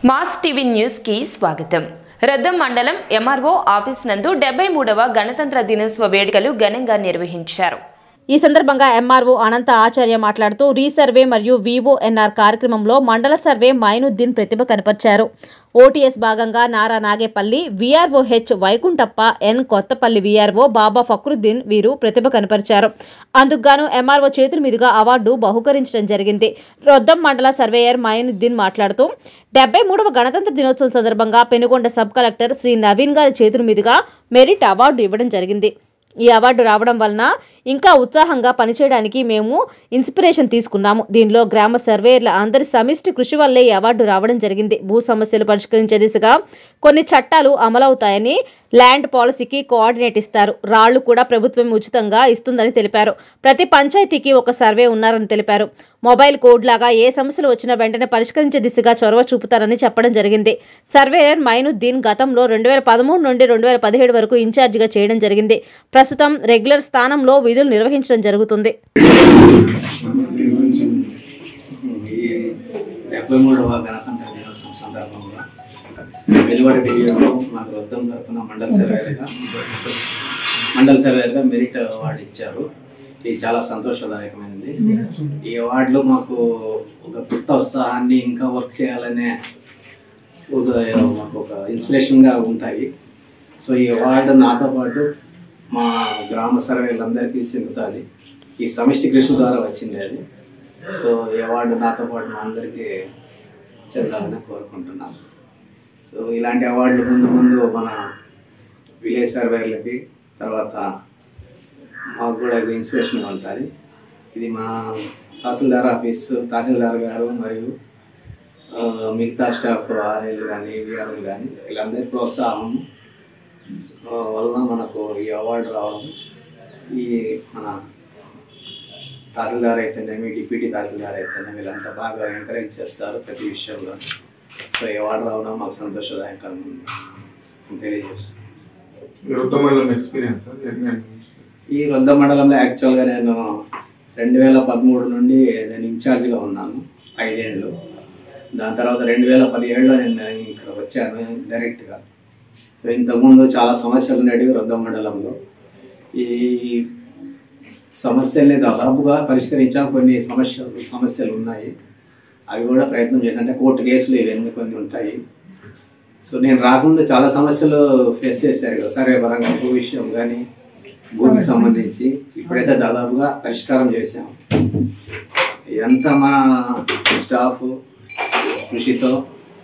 Mass TV news కి స్వాగతం రద్దం మండలం ఎంఆర్ఓ ఆఫీస్ నందు డెబ్బై మూడవ గణతంత్ర దినోత్సవ వేడుకలు ఘనంగా నిర్వహించారు ఈ సందర్భంగా ఎంఆర్ఓ అనంత ఆచార్య మాట్లాడుతూ రీసర్వే మరియు వివోఎన్ఆర్ కార్యక్రమంలో మండల సర్వే మైనుద్దీన్ ప్రతిభ కనపరిచారు ఓటీఎస్ భాగంగా Nara Nagepalli VRO H Vaikunthappa N Kothapalli VRO Baba Fakruddin వీరు ప్రతిభ కనపరిచారు అందుకుగాను ఎంఆర్ఓ చేతుల మీదుగా అవార్డు బహుకరించడం జరిగింది రొద్దం మండల సర్వేయర్ మైనుద్దీన్ మాట్లాడుతూ డెబ్బై మూడవ గణతంత్ర దినోత్సవం సందర్భంగా పెనుగొండ సబ్ కలెక్టర్ శ్రీ నవీన్ గారి చేతుల మీదుగా మెరిట్ అవార్డు ఇవ్వడం జరిగింది ఈ అవార్డు రావడం వలన ఇంకా ఉత్సాహంగా పనిచేయడానికి మేము ఇన్స్పిరేషన్ తీసుకున్నాము దీనిలో గ్రామ సర్వేయర్ల అందరి సమిష్టి కృషి వల్లే ఈ అవార్డు రావడం జరిగింది భూ సమస్యలు పరిష్కరించే దిశగా కొన్ని చట్టాలు అమలవుతాయని ల్యాండ్ పాలసీకి కోఆర్డినేట్ ఇస్తారు రాళ్లు కూడా ప్రభుత్వం ఉచితంగా ఇస్తుందని తెలిపారు ప్రతి పంచాయతీకి ఒక సర్వే ఉన్నారని తెలిపారు మొబైల్ కోడ్ లాగా ఏ సమస్యలు వచ్చినా వెంటనే పరిష్కరించే దిశగా చొరవ చూపుతారని చెప్పడం జరిగింది సర్వేయర్ మైనుద్దీన్ గతంలో రెండు వేల పదమూడు నుండి రెండు వేల పదిహేడు వరకు ఇన్ఛార్జిగా చేయడం జరిగింది ప్రస్తుతం రెగ్యులర్ స్థానంలో విధులు నిర్వహించడం జరుగుతుంది ఈ డెబ్బై మూడవ గణతంత్ర దినోత్సవం సందర్భంగా వెలువడి డివిజన్లో మాకు వద్దం తరఫున మండల సర్వేగా మండల సర్వేగా మెరిట్ అవార్డు ఇచ్చారు ఇది చాలా సంతోషదాయకమైనది ఈ అవార్డులో మాకు ఒక కొత్త ఉత్సాహాన్ని ఇంకా వర్క్ చేయాలనే ఒక మాకు ఒక ఇన్స్పిరేషన్గా ఉంటాయి సో ఈ అవార్డు నాతో పాటు మా గ్రామ సర్వేలందరికీ చెందుతుంది ఈ సమిష్టి కృషి ద్వారా వచ్చింది అది సో ఈ అవార్డు నాతో పాటు మా అందరికీ చెందాలని కోరుకుంటున్నాను సో ఇలాంటి అవార్డులు ముందు ముందు మన విలేజ్ సర్వేర్లకి తర్వాత మాకు కూడా ఇన్స్పిరేషన్ ఉంటుంది ఇది మా తహసీల్దార్ ఆఫీస్ తహసీల్దార్ గారు మరియు ఆ, మిగతా స్టాఫ్ ఆర్ఏలు కానీ విఆర్ఓలు కానీ వీళ్ళందరి ప్రోత్సాహం ఆ, వలన మనకు ఈ అవార్డు రావడం ఈ మన తహసీల్దార్ అయితేనేమి డిప్యూటీ తహసీల్దార్ అయితేనేమి వీళ్ళంతా బాగా ఎంకరేజ్ చేస్తారు ప్రతి విషయంలో సో ఈ అవార్డు రావడం మాకు సంతోషదాయకంగా ఉంది అని తెలియజేస్తాను మీరు ఉత్తమంలో ఎక్స్పీరియన్స్ ఎన్ని ఈ రొద్ద మండలంలో యాక్చువల్గా నేను రెండు వేల పదమూడు నుండి నేను ఇన్ఛార్జ్గా ఉన్నాను ఐదేళ్ళు దాని తర్వాత రెండు వేల పదిహేడులో నేను ఇక్కడ వచ్చాను డైరెక్ట్గా సో ఇంతకుముందు చాలా సమస్యలు ఉండేవి రొద్ద మండలంలో ఈ సమస్యల్ని దాదాపుగా పరిష్కరించాం కొన్ని సమస్యలు సమస్యలు ఉన్నాయి అవి కూడా ప్రయత్నం చేశాను అంటే కోర్టు కేసులు ఇవన్నీ కొన్ని ఉంటాయి సో నేను రాకుండా చాలా సమస్యలు ఫేస్ చేశారు కదా సర్వే పరంగా భూ విషయం కానీ భూమికి సంబంధించి ఇప్పుడైతే దాదాపుగా పరిష్కారం చేశాం ఎంత మా స్టాఫ్ కృషితో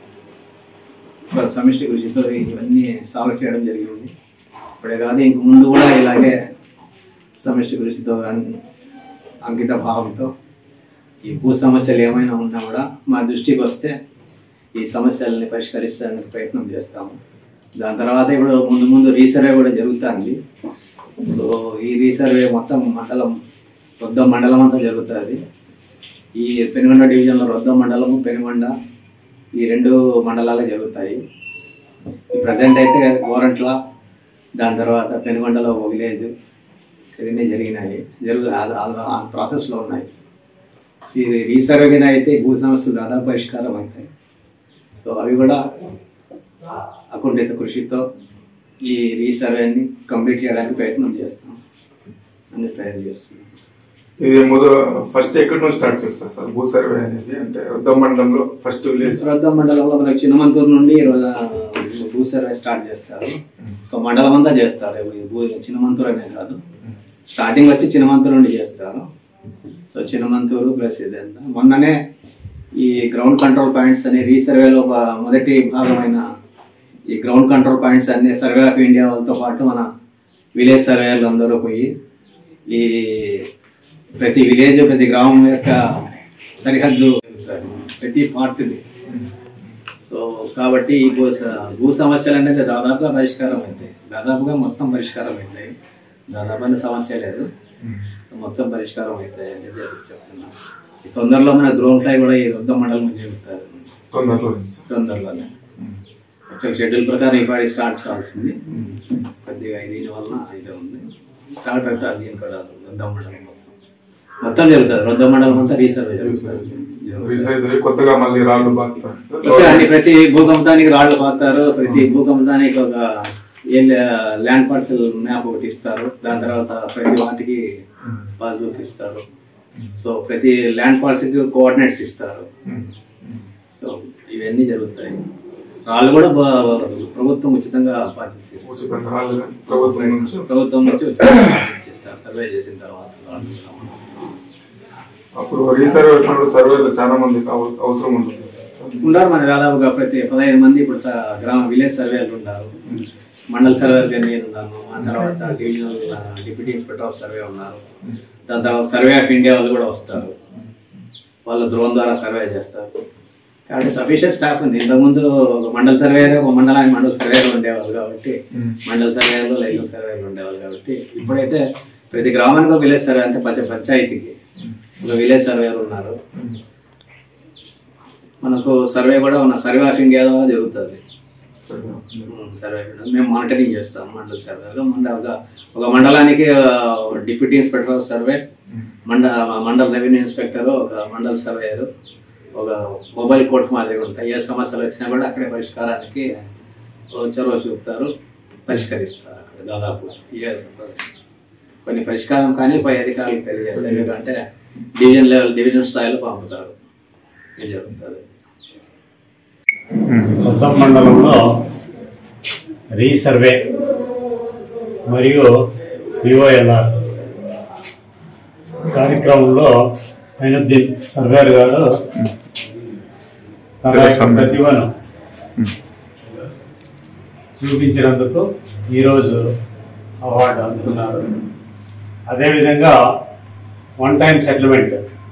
ఒక సమిష్టి కృషితో ఇవన్నీ సాల్వ్ చేయడం జరిగింది ఇప్పుడే కాదు ఇంక ముందు కూడా ఇలాగే సమిష్టి కృషితో అన్- అంకిత భావంతో ఈ భూ సమస్యలు ఏమైనా ఉన్నా కూడా మా దృష్టికి వస్తే ఈ సమస్యలని పరిష్కరించడానికి ప్రయత్నం చేస్తాము దాని తర్వాత ఇప్పుడు ముందు ముందు రీసర్వే కూడా జరుగుతుంది సో ఈ రీసర్వే మొత్తం మండలం రొద్ద మండలం అంతా జరుగుతుంది ఈ పెనుగొండ డివిజన్లో రొద్ద మండలము పెనుగొండ ఈ రెండు మండలాలే జరుగుతాయి ఈ ప్రజెంట్ అయితే గోరంట్ల దాని తర్వాత పెనుగొండలో ఒక విలేజ్ ఇవన్నీ జరిగినాయి జరుగు ఆ ప్రాసెస్లో ఉన్నాయి ఇది రీసర్వేగా అయితే భూ సమస్యలు దాదాపు పరిష్కారం అవుతాయి సో అవి కూడా అకుంఠిత కృషితో ఈ రీసర్వేని కంప్లీట్ చేయడానికి ప్రయత్నం చేస్తాం అని ప్రయత్నం చేస్తున్నాం ఇది మొదలు ఫస్ట్ ఎక్కడి నుంచి స్టార్ట్ చేస్తారు సార్ భూ సర్వే అనేది అంటే ఉద్దం మండలంలో ఫస్ట్ విలేజ్ రొద్ద మండలంలో మనకి చిన్నమంతూరు నుండి రోజు భూ సర్వే స్టార్ట్ చేస్తారు సో మండలం అంతా చేస్తారు ఈ భూ చిన్నమంతూరు అనే కాదు స్టార్టింగ్ వచ్చి చిన్నమంతూరు నుండి చేస్తారు సో చిన్నమంతూరు ప్లస్ ఇదంతా మొన్ననే ఈ గ్రౌండ్ కంట్రోల్ పాయింట్స్ అనే రీసర్వేలో ఒక మొదటి భాగమైన ఈ గ్రౌండ్ కంట్రోల్ పాయింట్స్ అన్ని సర్వే ఆఫ్ ఇండియా వాళ్ళతో పాటు మన విలేజ్ సర్వేలు అందరూ పోయి ఈ ప్రతి విలేజ్ ప్రతి గ్రామం యొక్క సరిహద్దు ప్రతి పార్ట్ని సో కాబట్టి ఈ భూ స- భూ సమస్యలు అనేది దాదాపుగా పరిష్కారం అవుతాయి దాదాపుగా మొత్తం పరిష్కారం అవుతాయి దాదాపు అనే సమస్య లేదు మొత్తం పరిష్కారం అవుతాయి అని చెప్పి చెప్తున్నాను ఈ తొందరలో మన ద్రోణ్ ఫ్లై కూడా ఈ వృద్ధ మండలం జరుగుతారు తొందరలో తొందరలోనే యాక్చువల్ షెడ్యూల్ ప్రకారం ఈ పాడి స్టార్ట్ కావాల్సింది కొద్దిగా దీని వలన అయితే ఉంది స్టార్ట్ అవుతుంది దీని కూడా వృద్ధ మండలం మొత్తం మొత్తం జరుగుతుంది వృద్ధ మండలం అంతా రీసర్వే జరుగుతుంది రీసైజ్ అయ్యి కొత్తగా మళ్ళీ రాళ్ళు బాగుతారు ప్రతి అన్ని ప్రతి భూకంపానికి రాళ్ళు పోతారు ప్రతి భూకంపానికి ఒక ఏ ల్యాండ్ పార్సల్ మ్యాప్ ఒకటి ఇస్తారు దాని తర్వాత ప్రతి వాటికి పాస్బుక్ ఇస్తారు సో ప్రతి ల్యాండ్ పార్సల్కి కోఆర్డినేట్స్ ఇస్తారు సో ఇవన్నీ జరుగుతాయి రాళ్ళు కూడా బ- ప్రభుత్వం ఉచితంగా పాటించేస్తారు ఉచితంగా రాళ్ళు ప్రభుత్వం నుంచి ప్రభుత్వం నుంచి ఉచితంగా పాటించేస్తారు సర్వే చేసిన తర్వాత రాళ్ళు కూడా. అప్పుడు రీసర్వే వచ్చినప్పుడు సర్వేలో చాలా మంది కావాల్సి అవసరం ఉంటుంది ఉన్నారు మన దాదాపుగా ప్రతి పదహైదు మంది ఇప్పుడు స- గ్రామ విలేజ్ సర్వేలు ఉన్నారు మండల సర్వేలు నేను ఉన్నాను ఆ తర్వాత divisional deputy inspector of survey ఉన్నారు దాని తర్వాత సర్వే ఆఫ్ ఇండియా వాళ్ళు కూడా వస్తారు వాళ్ళు డ్రోన్ ద్వారా సర్వే చేస్తారు కాబట్టి సఫిషియెంట్ స్టాఫ్ ఉంది ఇంతకుముందు ఒక మండల సర్వేయర్ ఒక మండలానికి మండల సర్వేలు ఉండేవాళ్ళు కాబట్టి మండల సర్వేలు లైసెన్స్ సర్వేలు ఉండేవాళ్ళు కాబట్టి ఇప్పుడైతే ప్రతి గ్రామానికి ఒక విలేజ్ సర్వే అంటే పంచ పంచాయతీకి ఒక విలేజ్ సర్వేలు ఉన్నారు మనకు సర్వే కూడా మన సర్వే ఆఫ్ ఇండియా ద్వారా జరుగుతుంది సర్వే కూడా. మేము మానిటరింగ్ చేస్తాం మండల సర్వేలో మండల ఒక- ఒక మండలానికి డిప్యూటీ ఇన్స్పెక్టర్ ఆఫ్ సర్వే మండ మండల రెవెన్యూ ఇన్స్పెక్టర్ ఒక మండల సర్వేయర్ ఒక మొబైల్ కోర్టు మాదిరిగా ఉంటాయి ఏ సమస్యలు వచ్చినా కూడా అక్కడే పరిష్కారానికి చొరవ చూపుతారు పరిష్కరిస్తారు అక్కడ దాదాపు ఏ సమస్య. కొన్ని పరిష్కారం కానీ పై అధికారులకు తెలియజేస్తారు ఎందుకంటే డివిజన్ లెవెల్ డివిజన్ స్థాయిలో పంపుతారు ఇది జరుగుతుంది కొత్త మండలంలో రీసర్వే మరియు విఓఎల్ఆర్ కార్యక్రమంలో అయినుద్దీన్ సర్వేర్ గారు తన యొక్క ప్రతిభను చూపించినందుకు ఈరోజు అవార్డు అందుకున్నారు అదేవిధంగా one time settlement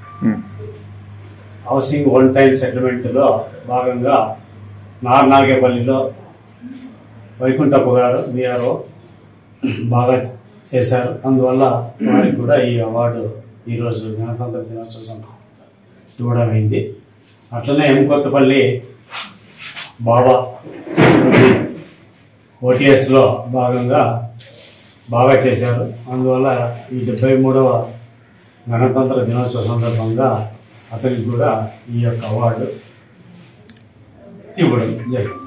housing one time సెటిల్మెంట్లో భాగంగా నార్నాగేపల్లిలో వైకుంఠప్ప గారు బీఆర్ఓ బాగా చేశారు అందువల్ల వారికి కూడా ఈ అవార్డు ఈరోజు గణతంత్ర దినోత్సవం ఇవ్వడం అయింది అట్లనే ఎం కొత్తపల్లి బాబా ఓటీఎస్లో భాగంగా బాగా చేశారు అందువల్ల ఈ డెబ్బై మూడవ గణతంత్ర దినోత్సవ సందర్భంగా అతనికి కూడా ఈ యొక్క అవార్డు ఇవ్వడం జరిగింది